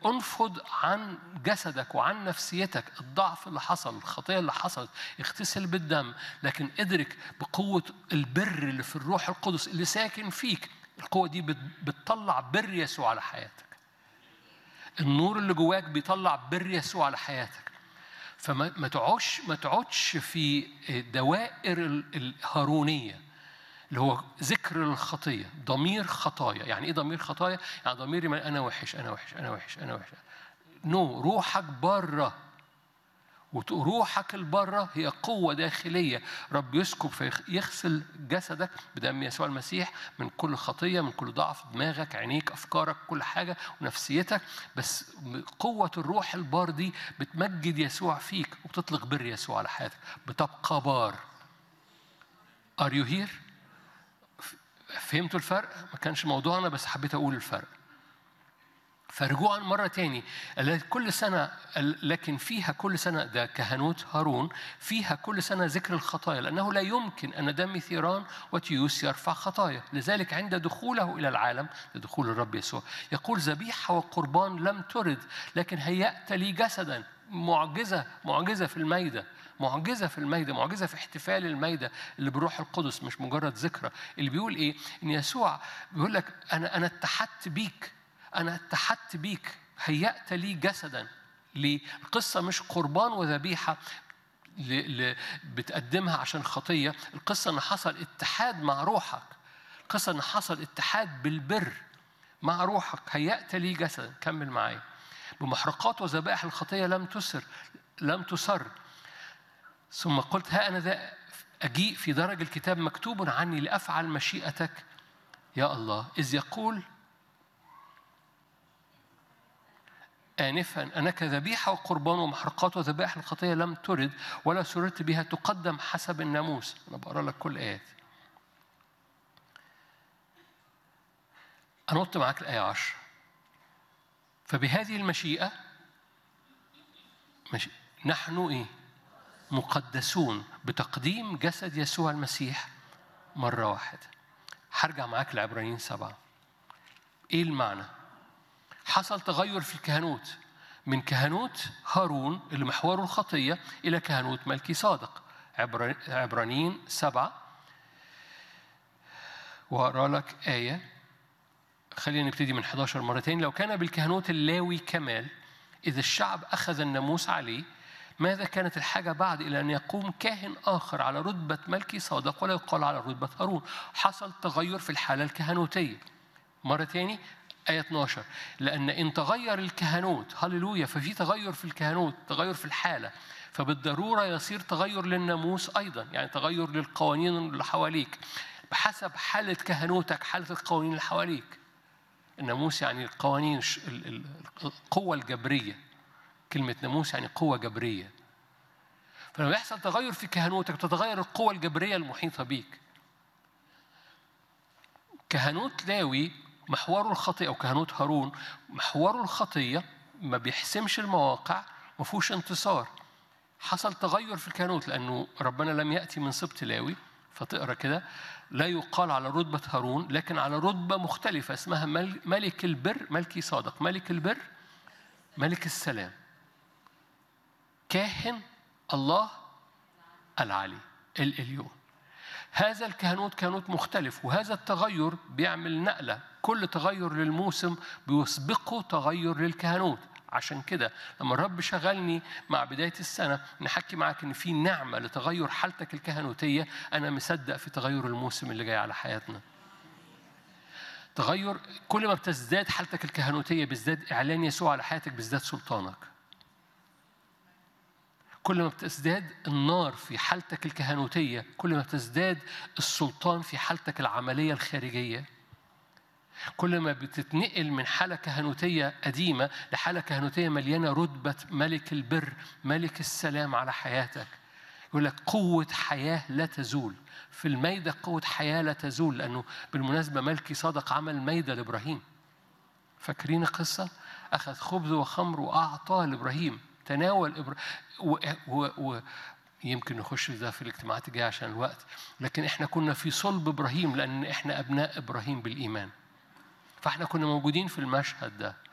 انفض عن جسدك وعن نفسيتك الضعف اللي حصل الخطيه اللي حصلت اغتسل بالدم لكن ادرك بقوه البر اللي في الروح القدس اللي ساكن فيك القوه دي بت- بتطلع بر يسوع على حياتك النور اللي جواك بيطلع بر يسوع على حياتك فما ما تقعدش ما تقعدش في دوائر ال- الهارونيه اللي هو ذكر الخطيه ضمير خطايا يعني ايه ضمير خطايا يعني ضميري ما- انا وحش انا وحش انا وحش انا وحش نو روحك بره وروحك البره هي قوة داخلية رب يسكب فيغسل جسدك بدم يسوع المسيح من كل خطية من كل ضعف دماغك عينيك أفكارك كل حاجة ونفسيتك بس قوة الروح البار دي بتمجد يسوع فيك وبتطلق بر يسوع على حياتك بتبقى بار Are you here؟ فهمتوا الفرق؟ ما كانش موضوعنا بس حبيت أقول الفرق فرجوعا مرة تاني التي كل سنة لكن فيها كل سنة ده كهنوت هارون فيها كل سنة ذكر الخطايا لأنه لا يمكن أن دم ثيران وتيوس يرفع خطايا لذلك عند دخوله إلى العالم دخول الرب يسوع يقول ذبيحة وقربان لم ترد لكن هيأت لي جسدا معجزة معجزة في الميدة معجزة في الميدة معجزة في احتفال الميدة اللي بالروح القدس مش مجرد ذكرى اللي بيقول إيه إن يسوع بيقول لك أنا أنا اتحدت بيك أنا اتحدت بيك هيأت لي جسدا ليه؟ القصة مش قربان وذبيحة ل... ل... بتقدمها عشان خطية القصة إن حصل اتحاد مع روحك القصة إن حصل اتحاد بالبر مع روحك هيأت لي جسدا كمل معايا بمحرقات وذبائح الخطية لم تسر لم تسر ثم قلت ها أنا ذا أجيء في درج الكتاب مكتوب عني لأفعل مشيئتك يا الله إذ يقول آنفا أنك ذبيحة وقربان ومحرقات وذبائح الخطية لم ترد ولا سررت بها تقدم حسب الناموس أنا بقرأ لك كل آيات أنط معاك الآية 10 فبهذه المشيئة مشي. نحن إيه؟ مقدسون بتقديم جسد يسوع المسيح مرة واحدة هرجع معاك لعبرانيين سبعة إيه المعنى؟ حصل تغير في الكهنوت من كهنوت هارون اللي محوره الخطية إلى كهنوت ملكي صادق عبرانيين سبعة وأقرأ لك آية خلينا نبتدي من 11 مرة تاني لو كان بالكهنوت اللاوي كمال إذا الشعب أخذ الناموس عليه ماذا كانت الحاجة بعد إلى أن يقوم كاهن آخر على رتبة ملكي صادق ولا يقال على رتبة هارون حصل تغير في الحالة الكهنوتية مرة تاني آية 12 لأن إن تغير الكهنوت هللويا ففي تغير في الكهنوت تغير في الحالة فبالضرورة يصير تغير للناموس أيضا يعني تغير للقوانين اللي حواليك بحسب حالة كهنوتك حالة القوانين اللي حواليك الناموس يعني القوانين القوة الجبرية كلمة ناموس يعني قوة جبرية فلما يحصل تغير في كهنوتك تتغير القوة الجبرية المحيطة بيك كهنوت لاوي محوره الخطية أو كهنوت هارون محوره الخطية ما بيحسمش المواقع ما فيهوش انتصار حصل تغير في الكهنوت لأنه ربنا لم يأتي من سبط لاوي فتقرا كده لا يقال على رتبة هارون لكن على رتبة مختلفة اسمها ملك البر ملكي صادق ملك البر ملك السلام كاهن الله العلي الإليون هذا الكهنوت كهنوت مختلف وهذا التغير بيعمل نقلة كل تغير للموسم بيسبقه تغير للكهنوت عشان كده لما الرب شغلني مع بداية السنة نحكي معاك إن في نعمة لتغير حالتك الكهنوتية أنا مصدق في تغير الموسم اللي جاي على حياتنا تغير كل ما بتزداد حالتك الكهنوتية بيزداد إعلان يسوع على حياتك بيزداد سلطانك كل ما بتزداد النار في حالتك الكهنوتية كل ما بتزداد السلطان في حالتك العملية الخارجية كل ما بتتنقل من حالة كهنوتية قديمة لحالة كهنوتية مليانة رتبة ملك البر ملك السلام على حياتك يقول لك قوة حياة لا تزول في الميدة قوة حياة لا تزول لأنه بالمناسبة ملكي صادق عمل ميدة لإبراهيم فاكرين القصة؟ أخذ خبز وخمر وأعطاه لإبراهيم تناول إبراهيم و... و... و... يمكن نخش في ده في الاجتماعات الجاية عشان الوقت لكن احنا كنا في صلب إبراهيم لأن احنا أبناء إبراهيم بالإيمان فاحنا كنا موجودين في المشهد ده